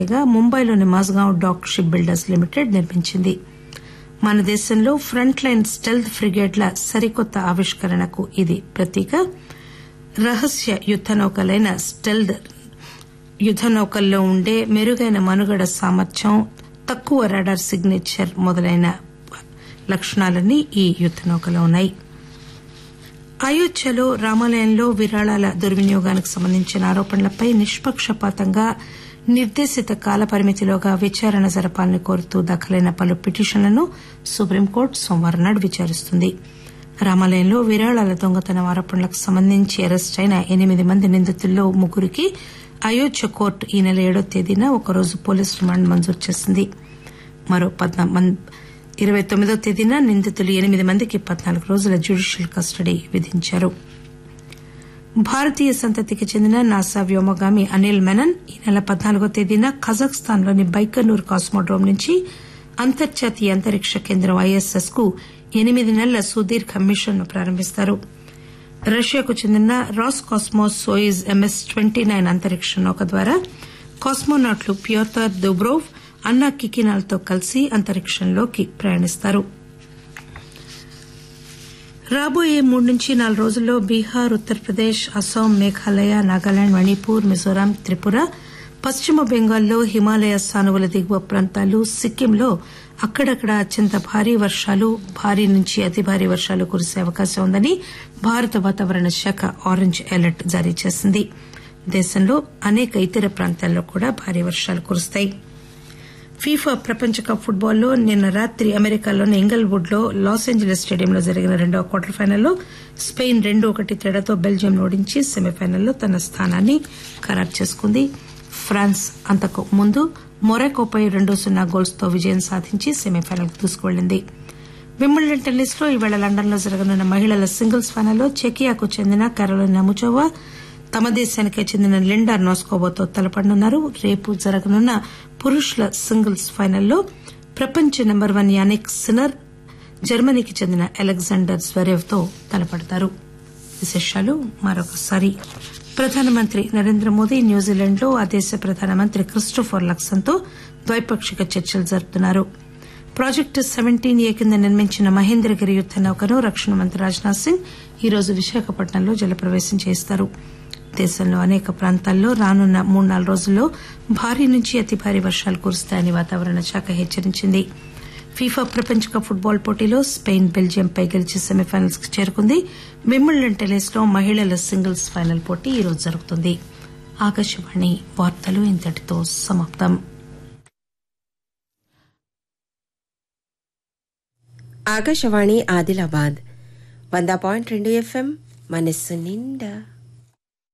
గా ముంబైలోని Mazagon dock ship builders limited నిర్మించింది మన దేశంలో ఫ్రంట్ లైన్ స్టెల్త్ ఫ్రిగేట్ల సరికొత్త ఆవిష్కరణకు ఇది ప్రతీక రహస్య యుద్ద నౌకలైన స్టెల్త్ యుద్ద నౌకల్లో ఉండే మెరుగైన మనుగడ సామర్థ్యం తక్కువ రాడార్ సిగ్నేచర్ మొదలైన లక్షణాలన్నీ ఈ యుద్ద నౌకలో ఉన్నాయి అయోధ్యలో రామాలయంలో విరాళాల దుర్వినియోగానికి సంబంధించిన ఆరోపణలపై నిష్పక్షపాతంగా నిర్దేశిత కాల పరిమితిలోగా విచారణ జరపాలని కోరుతూ దాఖలైన పలు పిటిషన్లను సుప్రీంకోర్టు సోమవారం నాడు విచారిస్తుంది రామాలయంలో విరాళాల దొంగతనం ఆరోపణలకు సంబంధించి అరెస్ట్ అయిన ఎనిమిది మంది నిందితుల్లో ముగ్గురికి అయోధ్య కోర్టు ఈ నెల ఏడో తేదీన ఒకరోజు పోలీసు రిమాండ్ మంజూరు చేసింది మరో ఇరవై తొమ్మిదో తేదీన నిందితులు ఎనిమిది మందికి పద్నాలుగు రోజుల జ్యుడిషియల్ కస్టడీ విధించారు భారతీయ సంతతికి చెందిన నాసా వ్యోమగామి అనిల్ మెనన్ ఈ నెల పద్నాలుగో తేదీన కజాఖ్స్తాన్ లోని బైకనూర్ కాస్మోడ్రోమ్ నుంచి అంతర్జాతీయ అంతరిక్ష కేంద్రం ఐఎస్ఎస్ కు ఎనిమిది నెలల సుదీర్ఘ మిషన్ ను ప్రారంభిస్తారు రష్యాకు చెందిన Roscosmos Soyuz MS twenty nine అంతరిక్ష నౌక ద్వారా కాస్మోనాట్లు ప్యోతర్ దుబ్రోవ్ అన్నా కికినాల్తో కలిసి అంతరిక్షంలోకి ప్రయాణిస్తారు రాబోయే మూడు నుంచి నాలుగు రోజుల్లో బీహార్ ఉత్తరప్రదేశ్ అస్సాం మేఘాలయ నాగాలాండ్ మణిపూర్ మిజోరాం త్రిపుర పశ్చిమ బెంగాల్లో హిమాలయ సానువుల దిగువ ప్రాంతాలు సిక్కింలో అక్కడక్కడ అత్యంత భారీ వర్షాలు భారీ నుంచి అతి భారీ వర్షాలు కురిసే అవకాశం ఉందని భారత వాతావరణ శాఖ ఆరెంజ్ అలర్ట్ జారీ చేసింది దేశంలో అనేక ఇతర ప్రాంతాల్లో కూడా భారీ వర్షాలు కురుస్తాయి ఫీఫా ప్రపంచ కప్ ఫుట్బాల్లో నిన్న రాత్రి అమెరికాలోని ఇంగల్వుడ్ లో లాస్ ఏంజలీస్ స్టేడియంలో జరిగిన రెండవ క్వార్టర్ ఫైనల్లో స్పెయిన్ రెండు ఒకటి తేడాతో బెల్జియం ఓడించి సెమీఫైనల్లో తన స్థానాన్ని ఖరారు చేసుకుంది ఫ్రాన్స్ అంతకు ముందు మొరాకోపై రెండు సున్నా గోల్స్ తో విజయం సాధించి సెమీఫైనల్ కు దూసుకువెళ్లింది వింబుల్డన్ టెన్నిస్ లో ఈవేళ లండన్ లో జరగనున్న మహిళల సింగిల్స్ ఫైనల్లో చెకియాకు చెందిన కరోలినా ముచోవా తమ దేశానికే చెందిన లిండా నోస్కోబోతో తలపడనున్నారు రేపు జరగనున్న పురుషుల సింగిల్స్ ఫైనల్లో ప్రపంచ నెంబర్ వన్ యానిక్ సినర్ జర్మనీకి చెందిన అలెగ్జాండర్ జ్వరేవ్ తో తలపడతారు విశేషాలు మరొకసారి ప్రధానమంత్రి నరేంద్ర మోదీ న్యూజిలాండ్ లో ఆ దేశ ప్రధానమంత్రి క్రిస్టోఫర్ లక్సన్ తో ద్వైపాక్షిక చర్చలు జరుపుతున్నారు ప్రాజెక్టు సెవెంటీన్ ఏ కింద నిర్మించిన మహేంద్రగిరి యుద్ద నౌకను రక్షణ మంత్రి రాజ్నాథ్ సింగ్ ఈరోజు విశాఖపట్నంలో జలప్రవేశం చేస్తారు దేశంలో అనేక ప్రాంతాల్లో రానున్న మూడు నాలుగు రోజుల్లో భారీ నుంచి అతి భారీ వర్షాలు కురుస్తాయని వాతావరణ శాఖ హెచ్చరించింది ఫీఫా ప్రపంచ కప్ ఫుట్బాల్ పోటీలో స్పెయిన్ బెల్జియంపై గెలిచి సెమీఫైనల్స్ కు చేరుకుంది విమ్మిల్డన్ టెన్నిస్ లో మహిళల సింగిల్స్ ఫైనల్ పోటీ ఈరోజు జరుగుతుంది ఆకాశవాణి వార్తలు ఇంతటితో సమాప్తం ఆకాశవాణి ఆదిలాబాద్ వంద పాయింట్ రెండు ఎఫ్ఎం మనస్సు నిండా